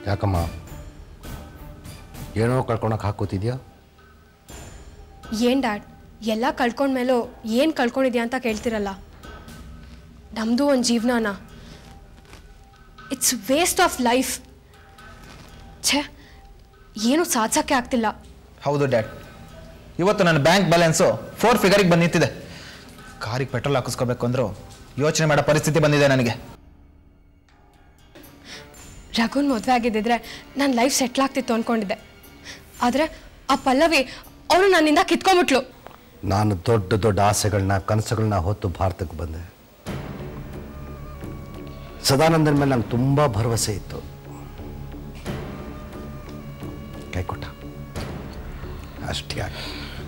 ಯಾಕಮ್ಮ ಏನೋ ಕಳ್ಕೊಳಕ್ಕೆ ಹಾಕೋತಿದ್ಯಾ ಏನು ಡ್ಯಾಡ್ ಎಲ್ಲ ಕಳ್ಕೊಂಡ್ಮೇಲೂ ಏನು ಕಳ್ಕೊಂಡಿದ್ಯಾ ಅಂತ ಕೇಳ್ತಿರಲ್ಲ ನಮ್ಮದು ಒಂದು ಜೀವನಾನ ಇಟ್ಸ್ ವೇಸ್ಟ್ ಆಫ್ ಲೈಫ್ ಛೇ ಏನು ಸಾಧಿಸೋಕ್ಕೆ ಆಗ್ತಿಲ್ಲ ಹೌದು ಡ್ಯಾಡ್ ಇವತ್ತು ನನ್ನ ಬ್ಯಾಂಕ್ ಬ್ಯಾಲೆನ್ಸು ಫೋರ್ ಫಿಗರಿಗೆ ಬಂದು ನಿಂತಿದೆ ಕಾರಿಗೆ ಪೆಟ್ರೋಲ್ ಹಾಕಿಸ್ಕೋಬೇಕು ಅಂದರೂ ಯೋಚನೆ ಮಾಡೋ ಪರಿಸ್ಥಿತಿ ಬಂದಿದೆ ನನಗೆ ರಘುನ್ ಮದುವೆ ಆಗಿದ್ದಿದ್ರೆ ನನ್ನ ಲೈಫ್ ಸೆಟ್ಲ್ ಆಗ್ತಿತ್ತು ಅಂದ್ಕೊಂಡಿದ್ದೆ ಆದರೆ ಆ ಪಲ್ಲವಿ ಅವನು ನನ್ನಿಂದ ಕಿತ್ಕೊಂಬಿಟ್ಲು ನಾನು ದೊಡ್ಡ ದೊಡ್ಡ ಆಸೆಗಳನ್ನ ಕನಸುಗಳನ್ನ ಹೊತ್ತು ಭಾರತಕ್ಕೆ ಬಂದೆ ಸದಾನಂದನ ಮೇಲೆ ನಂಗೆ ತುಂಬ ಭರವಸೆ ಇತ್ತು ಕೈ ಕೊಟ್ಟ ಅಷ್ಟೇ ಆಗಿ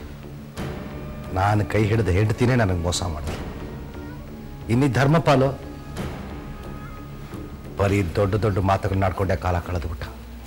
ನಾನು ಕೈ ಹಿಡಿದ ಹೆಂಡ್ತಿನೇ ನನಗೆ ಮೋಸ ಮಾಡಿದ್ರು ಇನ್ನಿ ಧರ್ಮಪಾಲು ಬರೀ ದೊಡ್ಡ ದೊಡ್ಡ ಮಾತುಗಳನ್ನ ಆಡ್ಕೊಂಡೆ ಕಾಲ ಕಳೆದು ಬಿಟ್ಟ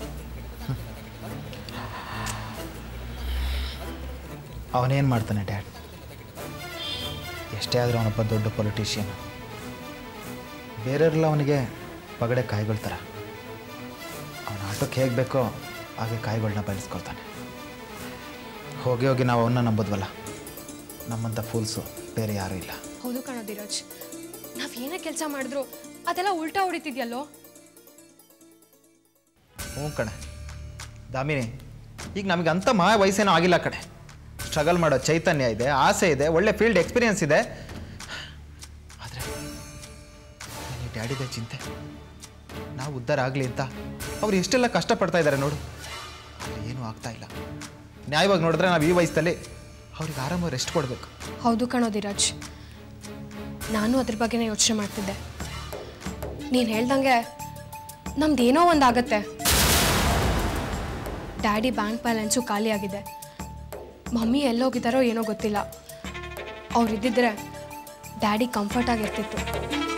ಅವನೇನು ಮಾಡ್ತಾನೆ ಡ್ಯಾಡ್ ಎಷ್ಟೇ ಆದರೂ ಅವನೊಬ್ಬ ದೊಡ್ಡ ಪೊಲಿಟಿಷಿಯನ್ ಬೇರೆಯವರೆಲ್ಲ ಅವನಿಗೆ ಪಗಡೆ ಕಾಯಿಗಳ ಥರ ಅವನ ಆಟೋಕ್ಕೆ ಹೇಗೆ ಬೇಕೋ ಹಾಗೆ ಕಾಯಿಗಳನ್ನ ಬಳಸ್ಕೊಳ್ತಾನೆ ಹೋಗಿ ಹೋಗಿ ನಾವು ಅವನ್ನ ನಂಬೋದ್ವಲ್ಲ ನಮ್ಮಂಥ ಫೂಲ್ಸು ಬೇರೆ ಯಾರೂ ಇಲ್ಲ ಹೌದು ಕಣೋ ಧೀರಜ್ ನಾವ್ ಏನೇ ಕೆಲಸ ಮಾಡಿದ್ರು ಅದೆಲ್ಲ ಉಲ್ಟಾ ಹೊಡಿತಿದ್ಯಲ್ಲೋ ಹ್ಞೂ ಕಣೆ ದಾಮಿನಿ ಈಗ ನಮಗೆ ಅಂಥ ಮಹಾ ವಯಸ್ಸೇನೋ ಆಗಿಲ್ಲ ಕಣೆ ಸ್ಟ್ರಗಲ್ ಮಾಡೋ ಚೈತನ್ಯ ಇದೆ ಆಸೆ ಇದೆ ಒಳ್ಳೆ ಫೀಲ್ಡ್ ಎಕ್ಸ್ಪೀರಿಯನ್ಸ್ ಇದೆ ಆದರೆ ನನಗೆ ಡ್ಯಾಡಿದೆ ಚಿಂತೆ ನಾವು ಉದ್ಧಾರ ಆಗಲಿ ಅಂತ ಅವ್ರು ಎಷ್ಟೆಲ್ಲ ಕಷ್ಟಪಡ್ತಾ ಇದ್ದಾರೆ ನೋಡು ಅಲ್ಲಿ ಏನೂ ಆಗ್ತಾ ಇಲ್ಲ ನ್ಯಾಯವಾಗಿ ನೋಡಿದ್ರೆ ನಾವು ಈ ವಯಸ್ಸಲ್ಲಿ ಅವ್ರಿಗೆ ಆರಾಮಾಗಿ ರೆಸ್ಟ್ ಕೊಡಬೇಕು ಹೌದು ಕಣೋ ಧೀರಜ್ ನಾನು ಅದ್ರ ಬಗ್ಗೆನೇ ಯೋಚನೆ ಮಾಡ್ತಿದ್ದೆ ನೀನು ಹೇಳ್ದಂಗೆ ನಮ್ದೇನೋ ಒಂದು ಆಗತ್ತೆ ಡ್ಯಾಡಿ ಬ್ಯಾಂಕ್ ಬ್ಯಾಲೆನ್ಸು ಖಾಲಿ ಆಗಿದೆ ಮಮ್ಮಿ ಎಲ್ಲೋಗಿದ್ದಾರೋ ಏನೋ ಗೊತ್ತಿಲ್ಲ ಅವ್ರು ಇದ್ದಿದ್ರೆ ಡ್ಯಾಡಿ ಕಂಫರ್ಟ್ ಆಗಿರ್ತಿತ್ತು